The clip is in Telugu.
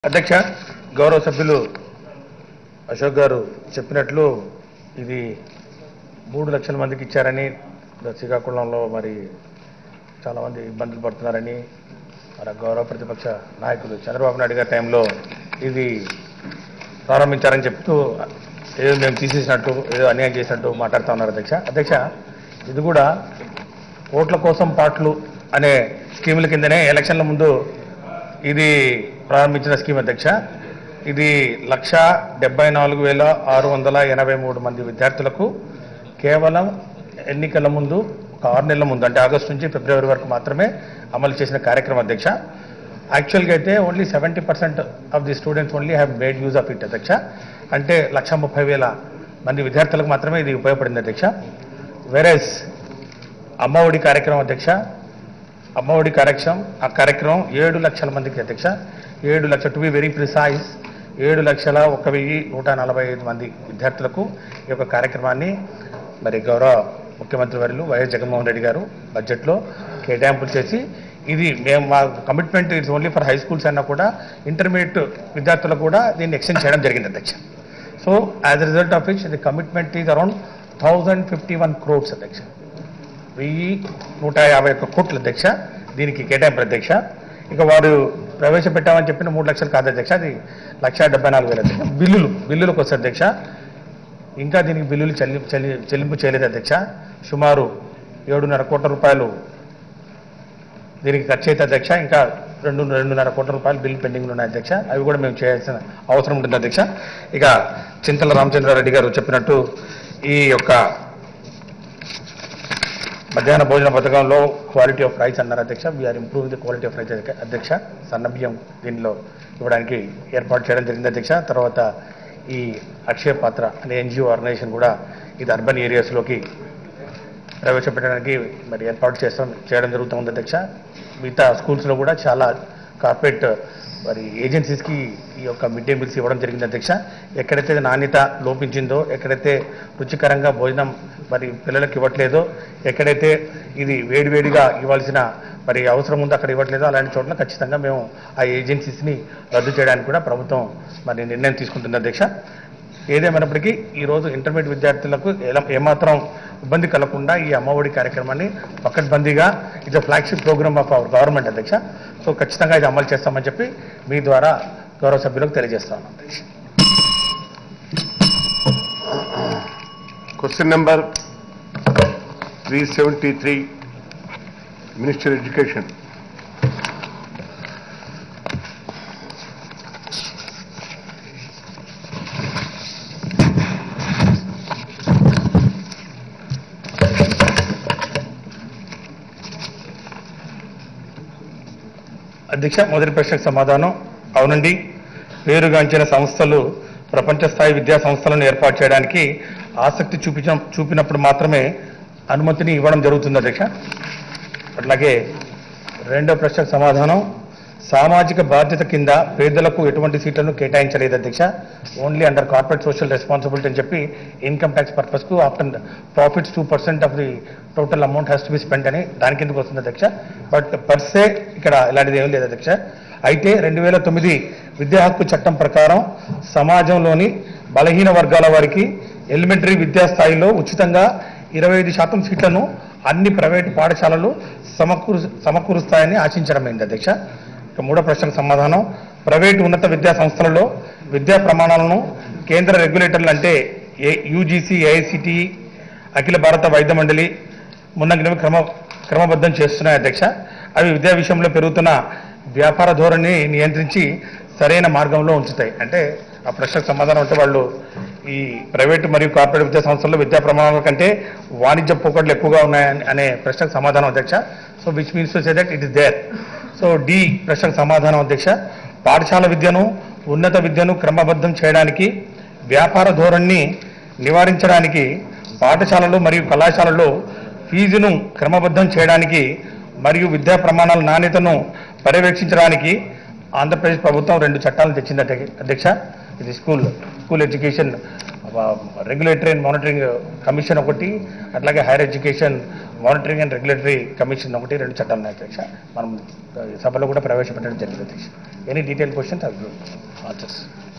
అధ్యక్ష గౌరవ సభ్యులు అశోక్ గారు చెప్పినట్లు ఇది మూడు లక్షల మందికి ఇచ్చారని శ్రీకాకుళంలో మరి చాలామంది ఇబ్బందులు పడుతున్నారని మన గౌరవ ప్రతిపక్ష నాయకులు చంద్రబాబు నాయుడు గారి టైంలో ఇది ప్రారంభించారని చెప్తూ ఏదో మేము తీసేసినట్టు ఏదో అన్యాయం చేసినట్టు మాట్లాడుతూ ఉన్నారు అధ్యక్ష అధ్యక్ష ఇది కూడా ఓట్ల కోసం పాటలు అనే స్కీముల కిందనే ఎలక్షన్ల ముందు ఇది ప్రారంభించిన స్కీమ్ అధ్యక్ష ఇది లక్ష డెబ్బై నాలుగు వేల ఆరు వందల ఎనభై మూడు మంది విద్యార్థులకు కేవలం ఎన్నికల ముందు ఒక ఆరు నెలల ముందు అంటే ఆగస్టు నుంచి ఫిబ్రవరి వరకు మాత్రమే అమలు చేసిన కార్యక్రమం అధ్యక్ష యాక్చువల్గా అయితే only seventy percent of the students only have made use of it అధ్యక్ష అంటే లక్ష ముప్పై వేల మంది విద్యార్థులకు మాత్రమే ఇది ఉపయోగపడింది అధ్యక్ష వెరస్ అమ్మఒడి కార్యక్రమం అధ్యక్ష అమ్మఒడి కార్యక్రమం ఆ కార్యక్రమం ఏడు లక్షల మందికి అధ్యక్ష ఏడు లక్షల టు బి వెరీ ప్రిసైజ్ ఏడు లక్షల ఒక వెయ్యి నూట నలభై ఐదు మంది విద్యార్థులకు ఈ యొక్క కార్యక్రమాన్ని మరి గౌరవ ముఖ్యమంత్రి వర్యులు వైఎస్ జగన్మోహన్ రెడ్డి గారు బడ్జెట్లో కేటాయింపులు చేసి ఇది మేము మా commitment it's only for high schools అన్నా కూడా ఇంటర్మీడియట్ విద్యార్థులకు కూడా దీన్ని ఎక్స్టెండ్ చేయడం జరిగింది అధ్యక్ష so as a result of which the commitment is around thousand fifty one crores అధ్యక్ష వెయ్యి నూట యాభై ఒక్క కోట్ల అధ్యక్ష దీనికి కేటాయింపు అధ్యక్ష ఇక వారు ప్రవేశపెట్టామని చెప్పిన మూడు లక్షలు కాదు అధ్యక్ష అది లక్ష డెబ్బై నాలుగు వేల అధ్యక్ష బిల్లులు బిల్లులకు వస్తే అధ్యక్ష ఇంకా దీనికి బిల్లులు చెల్లి చెల్లి చెల్లింపు చేయలేదు అధ్యక్ష సుమారు ఏడున్నర కోట్ల రూపాయలు దీనికి ఖర్చు అయితే అధ్యక్ష ఇంకా రెండు రెండున్నర కోట్ల రూపాయలు బిల్లు పెండింగ్లు ఉన్నాయి అధ్యక్ష అవి కూడా మేము చేయాల్సిన అవసరం ఉంటుంది అధ్యక్ష ఇక చింతల రామచంద్రారెడ్డి గారు చెప్పినట్టు ఈ యొక్క మధ్యాహ్న భోజన పథకంలో క్వాలిటీ ఆఫ్ రైస్ అన్నారు అధ్యక్ష we are improve the quality of rice అధ్యక్ష సన్న బియ్యం దీనిలో ఇవ్వడానికి ఏర్పాటు చేయడం జరిగింది అధ్యక్ష తర్వాత ఈ అక్షయ పాత్ర అనే ఎన్జిఓ ఆర్గనైజేషన్ కూడా ఇది అర్బన్ ఏరియాస్లోకి ప్రవేశపెట్టడానికి మరి ఏర్పాటు చేస్తాం చేయడం జరుగుతుంది అధ్యక్ష మిగతా స్కూల్స్లో కూడా చాలా కార్పొరేట్ మరి ఏజెన్సీస్కి ఈ యొక్క మిడ్ డే మీల్స్ ఇవ్వడం జరిగింది అధ్యక్ష ఎక్కడైతే నాణ్యత లోపించిందో ఎక్కడైతే రుచికరంగా భోజనం మరి పిల్లలకు ఇవ్వట్లేదో ఎక్కడైతే ఇది వేడివేడిగా ఇవ్వాల్సిన మరి అవసరం ఉందో అక్కడ ఇవ్వట్లేదో అలాంటి చోట్ల ఖచ్చితంగా మేము ఆ ఏజెన్సీస్ని రద్దు చేయడానికి కూడా ప్రభుత్వం మరి నిర్ణయం తీసుకుంటుంది అధ్యక్ష ఏదేమైనప్పటికీ ఈరోజు ఇంటర్మీడియట్ విద్యార్థులకు ఎలా ఏమాత్రం ఇబ్బంది కలగకుండా ఈ అమ్మఒడి కార్యక్రమాన్ని పకడ్బందీగా ఇది flagship programme of our government అధ్యక్ష సో ఖచ్చితంగా ఇది అమలు చేస్తామని చెప్పి మీ ద్వారా గౌరవ సభ్యులకు తెలియజేస్తా ఉన్నాం అధ్యక్ష Question number 373, Minister Education. అధ్యక్ష మొదటి ప్రశ్నకు సమాధానం అవునండి పేరుగాంచిన సంస్థలు ప్రపంచ స్థాయి విద్యా సంస్థలను ఏర్పాటు చేయడానికి ఆసక్తి చూపించ చూపినప్పుడు మాత్రమే అనుమతిని ఇవ్వడం జరుగుతుంది అధ్యక్ష అట్లాగే రెండో ప్రశ్నకు సమాధానం సామాజిక బాధ్యత కింద పేదలకు ఎటువంటి సీట్లను కేటాయించలేదు అధ్యక్ష only under corporate social responsibility అని చెప్పి ఇన్కమ్ ట్యాక్స్ పర్పస్కు after profits two percent of the total amount has to be spend అని దాని కిందకు వస్తుంది అధ్యక్ష బట్ పర్సే ఇక్కడ ఇలాంటిది ఏం లేదు అధ్యక్ష అయితే రెండు వేల తొమ్మిది విద్యా హక్కు చట్టం ప్రకారం సమాజంలోని బలహీన వర్గాల వారికి ఎలిమెంటరీ విద్యా స్థాయిలో ఉచితంగా ఇరవై ఐదు శాతం సీట్లను అన్ని ప్రైవేటు పాఠశాలలు సమకూరు సమకూరుస్తాయని ఆశించడమైంది అధ్యక్ష ఇక మూడో ప్రశ్నకు సమాధానం ప్రైవేటు ఉన్నత విద్యా సంస్థలలో విద్యా ప్రమాణాలను కేంద్ర రెగ్యులేటర్లు అంటే ఏ యూజీసీ ఏఐసిటిఈ అఖిల భారత వైద్య మండలి మున్నగినవి క్రమ క్రమబద్ధం చేస్తున్నాయి అధ్యక్ష అవి విద్యా విషయంలో పెరుగుతున్న వ్యాపార ధోరణిని నియంత్రించి సరైన మార్గంలో ఉంచుతాయి అంటే ఆ ప్రశ్నకు సమాధానం అంటే వాళ్ళు ఈ ప్రైవేటు మరియు కార్పొరేట్ విద్యా సంస్థల్లో విద్యా ప్రమాణాల కంటే వాణిజ్య పోకట్లు ఎక్కువగా ఉన్నాయని అనే ప్రశ్నకు సమాధానం అధ్యక్ష so which means to say that it is there so the ప్రశ్నకు సమాధానం అధ్యక్ష పాఠశాల విద్యను ఉన్నత విద్యను క్రమబద్ధం చేయడానికి వ్యాపార ధోరణిని నివారించడానికి పాఠశాలలు మరియు కళాశాలలో ఫీజును క్రమబద్ధం చేయడానికి మరియు విద్యా ప్రమాణాల నాణ్యతను పర్యవేక్షించడానికి ఆంధ్రప్రదేశ్ ప్రభుత్వం రెండు చట్టాలను తెచ్చింది అధ్య- అధ్యక్ష ఇది school school education regulatory and monitoring commission ఒకటి అట్లాగే higher education monitoring and regulatory commission ఒకటి రెండు చట్టాలు ఉన్నాయి అధ్యక్ష మనం ఆ, సభలో కూడా ప్రవేశపెట్టడం జరిగింది అధ్యక్ష ఎనీ డీటెయిల్ క్వశ్చన్స్ అవి ఆన్సర్స్